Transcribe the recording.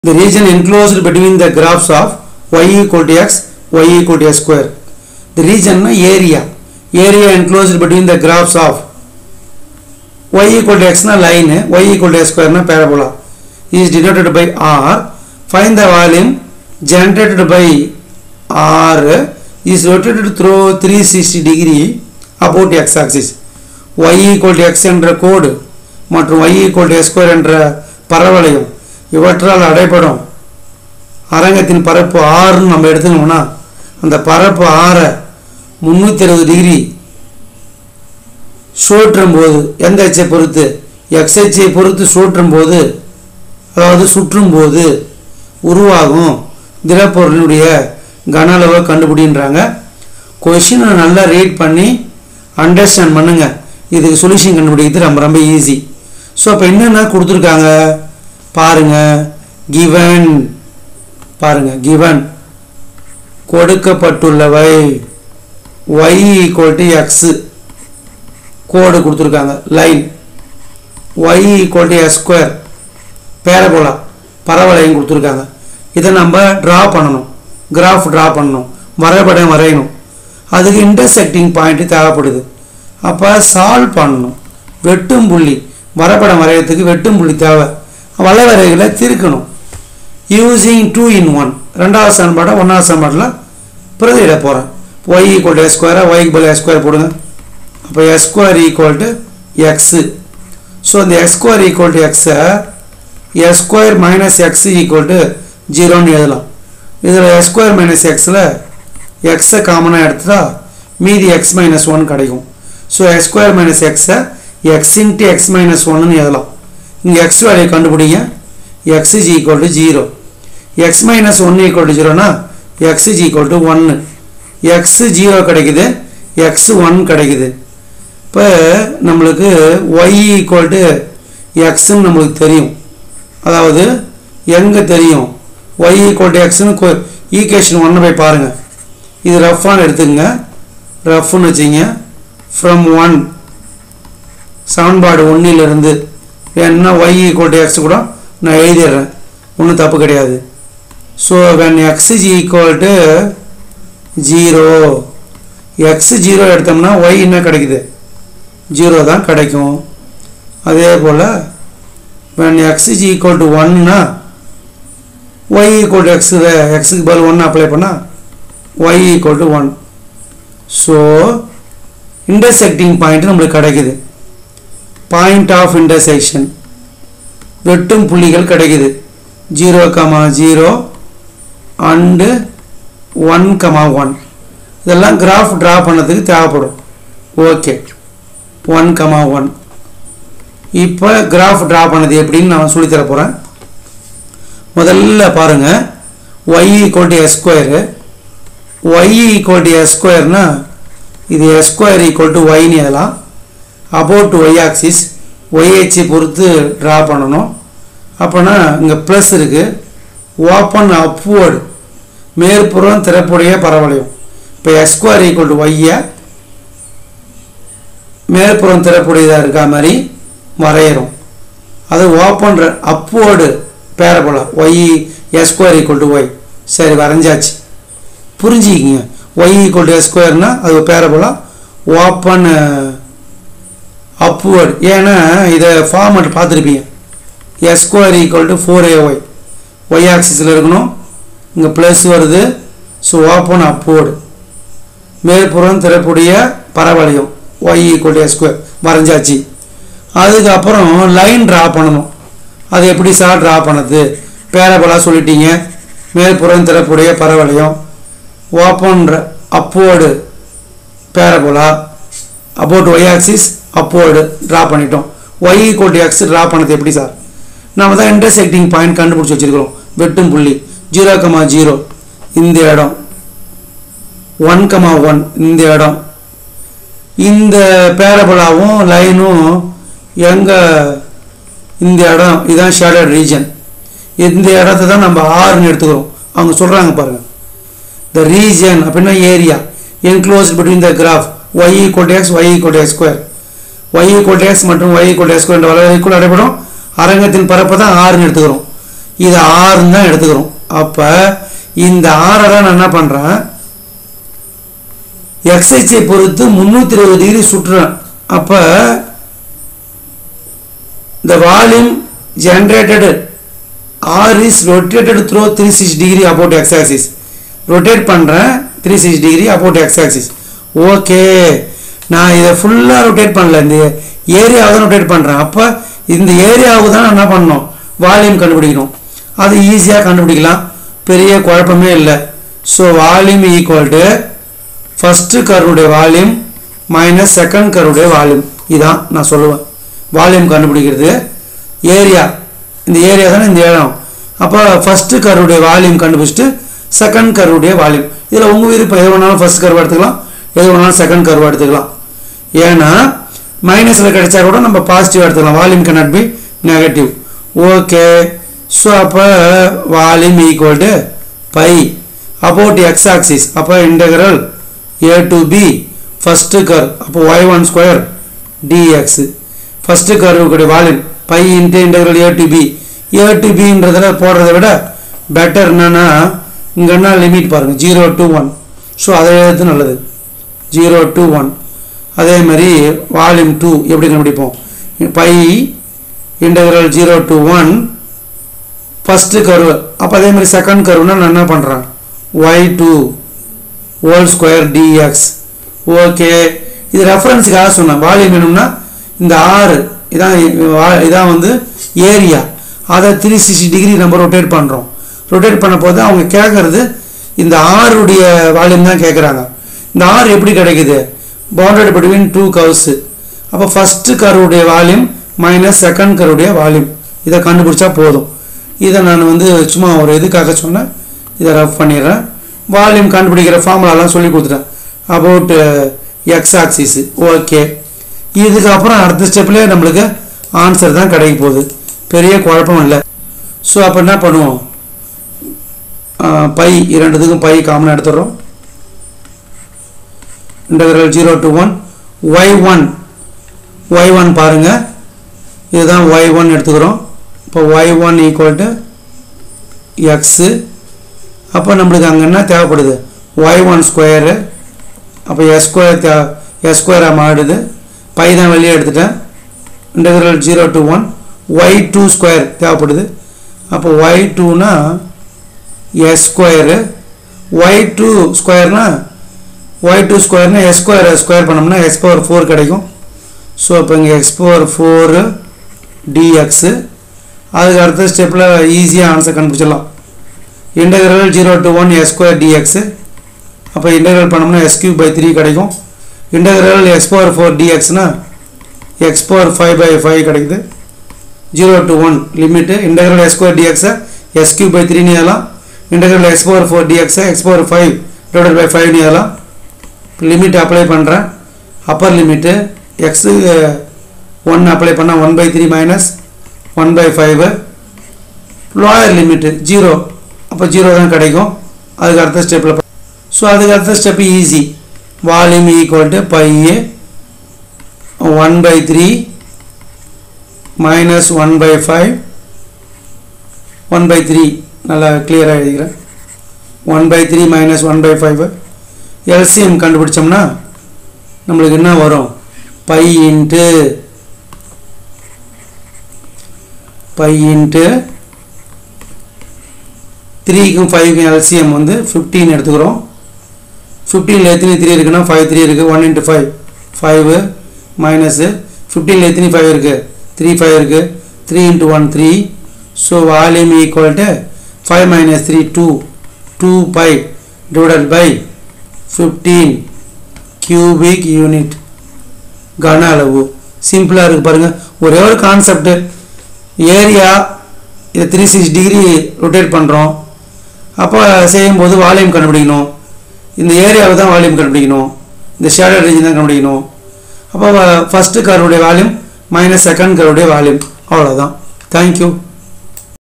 the region enclosed between the graphs of y equal to x, y equal to x square. The region னா area. Area enclosed between the graphs of y equal to x னா line, y equal to x square னா parabola. is denoted by r. Find the volume generated by r is rotated through 360 degree about x axis. y equal to x என்ற கோடு மற்றும் y equal to x square என்ற பரவளையம் இவற்றால் அடைபடும் அரங்கத்தின் பரப்பு ஆறுன்னு நம்ம எடுத்துக்கணும்னா அந்த பரப்பு ஆறை முந்நூற்றி அறுபது டிகிரி சுழற்றும் போது எந்த அச்சை பொறுத்து எக்ஸ் அச்சை பொறுத்து சுழற்றும் போது அதாவது சுற்றும் போது உருவாகும் திடப்பொருளினுடைய கன அளவை கண்டுபிடின்றாங்க கொஷினை நல்லா ரீட் பண்ணி அண்டர்ஸ்டாண்ட் பண்ணுங்க இதுக்கு சொல்யூஷன் கண்டுபிடிக்கிறது ரொம்ப ரொம்ப ஈஸி ஸோ அப்போ என்னென்ன கொடுத்துருக்காங்க பாருங்க given பாருங்க given கொடுக்கப்பட்டுள்ளவை y equal to x கோடு கொடுத்துருக்காங்க line y equal to s square parabola பரவளையம் கொடுத்துருக்காங்க இதை நம்ம ட்ரா பண்ணணும் கிராஃப் ட்ரா பண்ணணும் வரைபடம் வரையணும் அதுக்கு இன்டர்செக்டிங் பாயிண்ட் தேவைப்படுது அப்போ சால்வ் பண்ணணும் வெட்டும் புள்ளி வரைபடம் வரையறதுக்கு வெட்டும் புள்ளி தேவை வளைவரைகளை தீர்க்கணும் யூசிங் டூ இன் ஒன் ரெண்டாவது சமன்பாடை ஒன்றாவது சமன்பாட்டில் பிரதியிட போகிறேன் ஒய் ஈக்குவல் டு எஸ் ஸ்கொயராக ஒய்க்கு பதில் எஸ் ஸ்கொயர் போடுங்க அப்போ x square equal to x so இந்த எக்ஸ் ஸ்கொயர் ஈக்குவல் டு எக்ஸை x square minus x equal to ஜீரோன்னு எழுதலாம் இதில் எஸ் ஸ்கொயர் மைனஸ் எக்ஸில் எக்ஸை காமனாக எடுத்தா மீதி எக்ஸ் மைனஸ் ஒன் கிடைக்கும் ஸோ எக்ஸ் ஸ்கொயர் மைனஸ் எக்ஸை எக்ஸ் இன்ட்டு எக்ஸ் மைனஸ் ஒன்னு எழுதலாம் இங்கே எக்ஸ் வேல்யூ கண்டுபிடிங்க x is equal to zero x minus one equal to ஜீரோனா எக்ஸ் இஸ் ஈக்குவல் டு ஒன்று எக்ஸ் ஜீரோ கிடைக்குது எக்ஸ் ஒன் கிடைக்குது இப்போ நம்மளுக்கு ஒய் ஈக்குவல் டு எக்ஸ்ன்னு நம்மளுக்கு தெரியும் அதாவது எங்கே தெரியும் ஒய் ஈக்குவல் டு எக்ஸ்னு ஈக்குவேஷன் ஒன்று போய் பாருங்கள் இது ரஃப்பான்னு எடுத்துக்கங்க ரஃப்னு வச்சிங்க ஃப்ரம் ஒன் சமன்பாடு ஒன்றிலிருந்து வேணும்னா ஒய் ஈக்குவல் டு எக்ஸ் கூட நான் எழுதிடுறேன் ஒன்றும் தப்பு கிடையாது so when x is equal to zero x zero எடுத்தோம்னா ஒய் என்ன கிடைக்குது ஜீரோ தான் கிடைக்கும் அதே போல் when x is equal to ஒன்னா ஒய் ஈக்குவல் டு எக்ஸு எக்ஸுக்கு பதில் ஒன்று அப்ளை பண்ணால் y equal to one so intersecting point நம்மளுக்கு கிடைக்குது பாயிண்ட் ஆஃப் இன்டர்செக்ஷன் வெட்டும் புள்ளிகள் கிடைக்குது zero comma zero and one comma one இதெல்லாம் கிராஃப் ட்ரா பண்ணதுக்கு தேவைப்படும் ஓகே ஒன் கமா ஒன் இப்போ கிராஃப் ட்ரா பண்ணது எப்படின்னு நான் சொல்லித்தர போகிறேன் முதல்ல பாருங்கள் y equal to x square y equal to x ஸ்கொயர்னா இது எஸ் ஸ்கொயர் ஈக்குவல் டு ஒய்னு எழுதலாம் அபவுட் ஒய் ஆக்சிஸ் ஒய் ஹெச்சி பொறுத்து ட்ரா பண்ணணும் அப்போனா இங்கே ப்ளஸ் இருக்குது ஓப்பன் அப்வோர்டு மேற்புறம் திறப்புடைய பரவளையம் இப்போ எஸ் ஸ்கொயர் ஈக்குவல் டு ஒய்யை மேற்புறம் திறப்புடையதாக இருக்கா மாதிரி வரைகிறோம் அது open upward parabola y x square equal to y சரி வரைஞ்சாச்சு புரிஞ்சுக்கிங்க ஒய் ஈக்குவல் டு எஸ் ஸ்கொயர்னா அது பேரபோலா ஓப்பன் அப்வேர்டு ஏன்னா இதை ஃபார்மெட் பார்த்துருப்பீங்க x square equal to four a y y ஆக்சிஸில் இருக்கணும் இங்கே ப்ளஸ் வருது ஸோ ஓப்பன் அப்வேர்டு மேற்புறம் திறப்புடைய பரவளையம் y equal to x square வரைஞ்சாச்சு அதுக்கப்புறம் லைன் ட்ரா பண்ணணும் அது எப்படி சார் ட்ரா பண்ணது பேரபலா சொல்லிட்டீங்க மேற்புறம் திறப்புடைய பரவளையம் open upward parabola about y axis upward draw பண்ணிட்டோம் y equal to x draw பண்ணது எப்படி சார் நம்ம தான் இன்டர்செக்டிங் பாயிண்ட் கண்டுபிடிச்சி வச்சுருக்கிறோம் வெட்டும் புள்ளி ஜீரோ கமா ஜீரோ இந்த இடம் ஒன் கமா ஒன் இந்த இடம் இந்த பேரபலாவும் லைனும் எங்கே இந்த இடம் இதுதான் ஷேடட் ரீஜன் இந்த இடத்த தான் நம்ம ஆறுன்னு எடுத்துக்கிறோம் அவங்க சொல்கிறாங்க பாருங்கள் த ரீஜன் அப்படின்னா area enclose between the graph y equal x y equal x square y equal x மற்றும் ஒய் ஈக்குவல் எக்ஸ் ஸ்கொயர் வளைவுக்குள் அடைபடும் அரங்கத்தின் பரப்பை தான் ஆறுன்னு எடுத்துக்கிறோம் இது ஆறுன்னு தான் எடுத்துக்கிறோம் அப்போ இந்த ஆறை தான் நான் என்ன பண்ணுறேன் எக்ஸைஸை பொறுத்து முந்நூற்றி இருபது டிகிரி சுற்றுறேன் அப்போ the volume generated R is rotated through 360 degree about x axis rotate பண்ணுறேன் 360 degree about x axis okay நான் இதை ஃபுல்லாக ரொட்டேட் பண்ணல இந்த ஏரியாவை தான் ரொட்டேட் பண்ணுறேன் அப்போ இந்த ஏரியாவுக்கு தான் நான் என்ன பண்ணணும் வால்யூம் கண்டுபிடிக்கணும் அது ஈஸியாக கண்டுபிடிக்கலாம் பெரிய குழப்பமே இல்லை so volume equal to first கருவுடைய வால்யூம் மைனஸ் செகண்ட் கருவுடைய வால்யூம் இதான் நான் சொல்லுவேன் வால்யூம் கண்டுபிடிக்கிறது ஏரியா இந்த ஏரியா தானே இந்த இடம் அப்போ ஃபஸ்ட்டு கருவுடைய வால்யூம் கண்டுபிடிச்சிட்டு செகண்ட் கருவுடைய வால்யூம் இதில் உங்கள் விருப்பம் எது வேணாலும் ஃபஸ்ட் கருவா எடுத்துக்கலாம் எது வேணாலும் செகண்ட் கருவா எடுத்துக்கலாம் ஏன்னா மைனஸில் கிடைச்சா கூட நம்ம பாசிட்டிவ் எடுத்துக்கலாம் volume cannot be negative okay so அப்போ volume equal to pi about x axis அப்போ integral a to b first curve அப்போ y one square dx first கர்வுக்குடைய volume pi into integral a to b a to பின்றதில் போடுறதை விட better என்னன்னா இங்கன்னா limit பாருங்கள் ஜீரோ டு ஒன் ஸோ அதை எழுது நல்லது ஜீரோ டு ஒன் அதே மாதிரி வால்யூம் டூ எப்படி கண்டுபிடிப்போம் pi integral zero to one first curve அப்போ அதே மாதிரி செகண்ட் கர்வுனா நான் என்ன பண்ணுறேன் y two whole square dx okay இது ரெஃபரன்ஸுக்காக சொன்னேன் வால்யூம் வேணும்னா இந்த ஆறு இதான் வா- இதான் வந்து ஏரியா அதை த்ரீ சிக்ஸ்டி டிகிரி நம்ம ரொட்டேட் பண்ணுறோம் ரொட்டேட் பண்ண போது அவங்க கேட்குறது இந்த ஆறுடைய வால்யூம் தான் கேட்குறாங்க இந்த ஆறு எப்படி கிடைக்குது பவுண்டட் பிட்வீன் டூ கர்வ்ஸு அப்போ ஃபஸ்ட்டு கருவுடைய வால்யூம் மைனஸ் செகண்ட் கருவுடைய வால்யூம் இதை கண்டுபிடிச்சா போதும் இதை நான் வந்து சும்மா ஒரு இதுக்காக சொன்னேன் இதை ரஃப் பண்ணிடுறேன் வால்யூம் கண்டுபிடிக்கிற ஃபார்முலாலாம் சொல்லி கொடுத்துட்டேன் அபவுட் எக்ஸ் ஆக்சிஸ் ஓகே இதுக்கப்புறம் அடுத்த ஸ்டெப்லேயே நம்மளுக்கு ஆன்சர் தான் கிடைக்க போகுது பெரிய குழப்பம் இல்லை ஸோ அப்போ என்ன பண்ணுவோம் ஆஹ், பை இரண்டுத்துக்கும் பை காமனாக எடுத்துடுறோம் integral zero to one y one y one பாருங்கள் இதுதான் ஒய் ஒன் எடுத்துக்கிறோம் இப்போ y one equal to x அப்போ நம்மளுக்கு அங்கே என்ன தேவைப்படுது ஒய் ஒன் ஸ்கொயரு அப்போ எஸ் ஸ்கொயர் தே எஸ் ஸ்கொயராக மாறுது பை தான் வெளியே எடுத்துட்டேன் integral zero to one y two square தேவைப்படுது அப்போ ஒய் டூனா எஸ் ஸ்கொயரு ஒய் டூ ஸ்கொயர்னா ஒய் டூ ஸ்கொயர்னா எஸ் ஸ்கொயர் ஸ்கொயர் பண்ணோம்னா எக்ஸ் பவர் ஃபோர் கிடைக்கும் ஸோ இப்போ இங்கே எக்ஸ் பவர் ஃபோரு டிஎக்ஸு அதுக்கு அடுத்த ஸ்டெப்பில் ஈஸியாக ஆன்சர் கண்டுபிடிச்சிடலாம் integral zero to one x square dx அப்போ இன்டகிரல் பண்ணோம்னா எஸ் கியூப் பை த்ரீ கிடைக்கும் இன்டகிரல் எக்ஸ் பவர் ஃபோர் டிஎக்ஸ்னா x power five by five கிடைக்குது zero to one limit integral x square டிஎக்ஸை எஸ் கியூப் பை த்ரீன்னு எழுதலாம் integral x power four டிஎக்ஸை x power five divided by ஃபைவ்னு எழுதலாம் limit apply பண்ணுறேன் upper limit x one apply பண்ணால் one by three minus one by five lower limit zero அப்போ zero தான் கிடைக்கும் அதுக்கு அடுத்த ஸ்டெப்பில் ஸோ அதுக்கு அடுத்த step easy volume equal to pi one by three minus one by five one by three நல்லா கிளியராக எழுதிக்கிறேன் one by three minus one by five LCM கண்டுபிடிச்சோம்னா நம்மளுக்கு என்ன வரும் பை இன்ட்டு பை இன்ட்டு த்ரீக்கும் ஃபைவ்க்கும் எல்சிஎம் வந்து ஃபிஃப்டீன் எடுத்துக்கிறோம் ஃபிஃப்டீனில் எத்தனை த்ரீ இருக்குன்னா ஃபைவ் த்ரீ இருக்குது one into five five minus ஃபிஃப்டீனில் எத்தனை ஃபைவ் இருக்குது த்ரீ ஃபைவ் இருக்குது three into one three so volume equal to five minus three two two pi divided by fifteen cubic unit கன அளவு சிம்பிளாக இருக்குது பாருங்கள் ஒரே ஒரு கான்செப்ட்டு ஏரியா இதை த்ரீ சிக்ஸ் டிகிரி ரொட்டேட் பண்ணுறோம் அப்போ செய்யும்போது வால்யூம் கண்டுபிடிக்கணும் இந்த ஏரியாவை தான் வால்யூம் கண்டுபிடிக்கணும் இந்த ஷேடட் ரீஜன் தான் கண்டுபிடிக்கணும் அப்போ ஃபஸ்ட்டு கருவுடைய வால்யூம் மைனஸ் செகண்ட் கருவுடைய வால்யூம் அவ்வளோதான் தேங்க்யூ